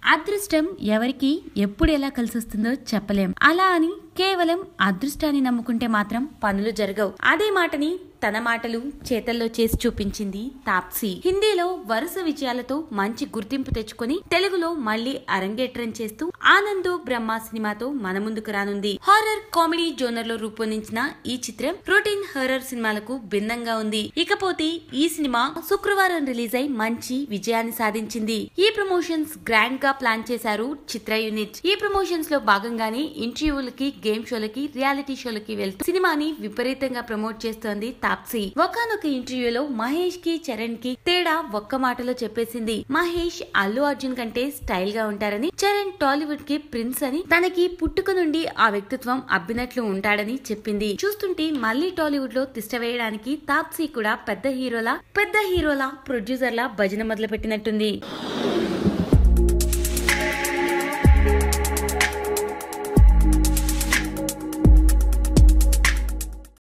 అదృష్టం ఎవరికి ఎప్పుడు ఎలా కలిసొస్తుందో చెప్పలేం అలా అని కేవలం అదృష్టాన్ని నమ్ముకుంటే మాత్రం పనులు జరగవు అదే మాటని తన మాటలు చేతల్లో చేసి చూపించింది తాప్సీ హిందీలో వరుస విజయాలతో మంచి గుర్తింపు తెచ్చుకొని తెలుగులో మళ్ళీ అరంగేట్రం చేస్తూ ఆనందో బ్రహ్మ సినిమాతో మన ముందుకు రానుంది హారర్ కామెడీ జోనర్ లో రూపొందించిన ఈ చిత్రం రొటీన్ హారర్ సినిమాలకు భిన్నంగా ఉంది ఇకపోతే ఈ సినిమా శుక్రవారం రిలీజ్ అయి మంచి విజయాన్ని సాధించింది ఈ ప్రమోషన్స్ గ్రాండ్ గా ప్లాన్ చేశారు చిత్ర యూనిట్ ఈ ప్రమోషన్స్ లో భాగంగానే ఇంటర్వ్యూలకి గేమ్ షోలకి రియాలిటీ షోలకి వెళ్తూ సినిమాని విపరీతంగా ప్రమోట్ చేస్తోంది తాప్సీ ఒకనొక ఇంటర్వ్యూలో మహేష్ కి చరణ్ కి తేడా ఒక్క మాటలో చెప్పేసింది మహేష్ అల్లు అర్జున్ కంటే స్టైల్ గా ఉంటారని చరణ్ టాలీవుడ్ కి ప్రిన్స్ అని తనకి పుట్టుక నుండి ఆ వ్యక్తిత్వం అబ్బినట్లు ఉంటాడని చెప్పింది చూస్తుంటే మళ్ళీ టాలీవుడ్ లో తిష్ట వేయడానికి తాప్సీ కూడా పెద్ద హీరోలా పెద్ద హీరోలా ప్రొడ్యూసర్లా భజన మొదలు పెట్టినట్టుంది